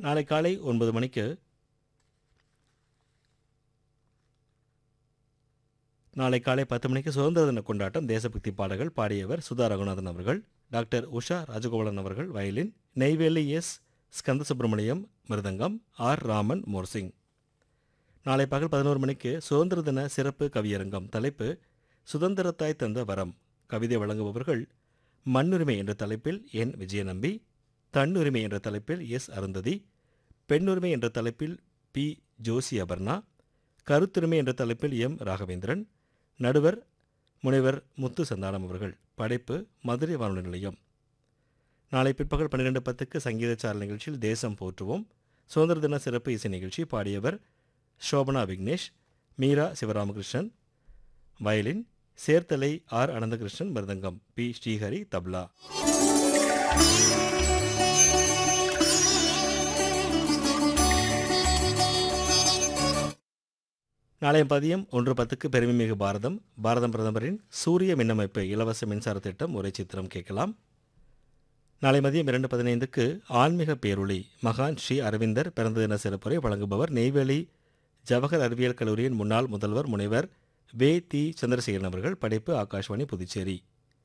நாளை காலை ஒன்பது மணிக்கு நாளை காலை பத்து மணிக்கு சுதந்திர தின கொண்டாட்டம் தேசபக்தி பாடல்கள் பாடியவர் சுதா ரகுநாதன் அவர்கள் டாக்டர் உஷா ராஜகோபாலன் அவர்கள் violin Neyveli S Skanda Subramaniam mridangam R Raman morsing நாளை பகல் பதினோரு மணிக்கு சுதந்திர தின சிறப்பு கவியரங்கம் தலைப்பு சுதந்திரத்தாய் தந்த வரம் கவிதை வழங்குபவர்கள் மண்ணுரிமை என்ற தலைப்பில் என் விஜயநம்பி தன்னுரிமை என்ற தலைப்பில் எஸ் அருந்ததி பெண்ணுரிமை என்ற தலைப்பில் பி ஜோசி அபர்ணா கருத்துரிமை என்ற தலைப்பில் எம் ராகவேந்திரன் நடுவர் முனைவர் முத்து சந்தானம் அவர்கள் படைப்பு மதுரை வானொலி நிலையம் நாளை பிற்பகல் பன்னிரெண்டு பத்துக்கு சங்கீதச்சார நிகழ்ச்சியில் தேசம் போற்றுவோம் சுதந்திர தின சிறப்பு இசை நிகழ்ச்சி பாடியவர் Shobana Vignesh Meera Sivaramakrishnan violin Cherthala R Ananthakrishnan mridangam B Srihari tabla நாளைய பதியம் ஒன்று பத்துக்கு பெருமைமிகு பாரதம் பாரதம் பிரதமரின் சூரிய மின்னமைப்பு இலவச மின்சார திட்டம் உரை சித்திரம் கேட்கலாம் நாளை மதியம் இரண்டு பதினைந்துக்கு ஆன்மீக பேரொளி மகான் ஸ்ரீ அரவிந்தர் பிறந்த தின சிறப்புரை வழங்குபவர் நெய்வேலி ஜவஹர் அறிவியல் கல்லூரியின் முன்னாள் முதல்வர் முனைவர் வே தி சந்திரசேகரன் அவர்கள் படைப்பு ஆகாஷ்வாணி புதுச்சேரி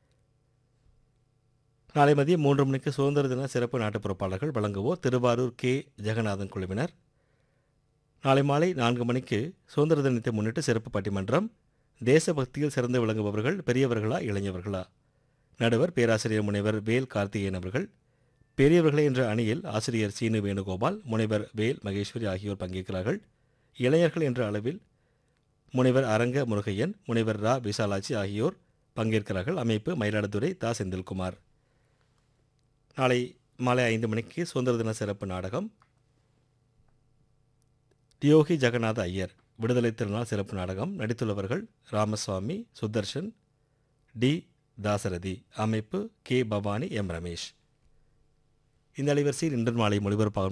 நாளை மதியம் மூன்று மணிக்கு சுதந்திர தின சிறப்பு நாட்டுப்புற பாடல்கள் வழங்குவோர் திருவாரூர் கே ஜெகநாதன் குழுவினர் நாளை மாலை நான்கு மணிக்கு சுதந்திர தினத்தை முன்னிட்டு சிறப்பு பட்டிமன்றம் தேசபக்தியில் சிறந்து விளங்குபவர்கள் பெரியவர்களா இளைஞர்களா நடுவர் பேராசிரியர் முனைவர் வேல் கார்த்திகேயன் அவர்கள் பெரியவர்களே என்ற அணியில் ஆசிரியர் சீனு வேணுகோபால் முனைவர் வேல் மகேஸ்வரி ஆகியோர் பங்கேற்கிறார்கள் இளைஞர்கள் என்ற அளவில் முனைவர் அரங்க முருகையன் முனைவர் ரா விசாலாட்சி ஆகியோர் பங்கேற்கிறார்கள் அமைப்பு மயிலாடுதுறை தா செந்தில்குமார் நாளை மாலை ஐந்து மணிக்கு சுதந்திர தின சிறப்பு நாடகம் தியோகி ஜெகநாத ஐயர் விடுதலை திருநாள் சிறப்பு நாடகம் நடித்துள்ளவர்கள் ராமசுவாமி சுதர்ஷன் டி தாசரதி அமைப்பு கே பவானி எம் ரமேஷ் இந்த அலைவரிசையில் இன்று மாலை மொழிபரப்பாகும்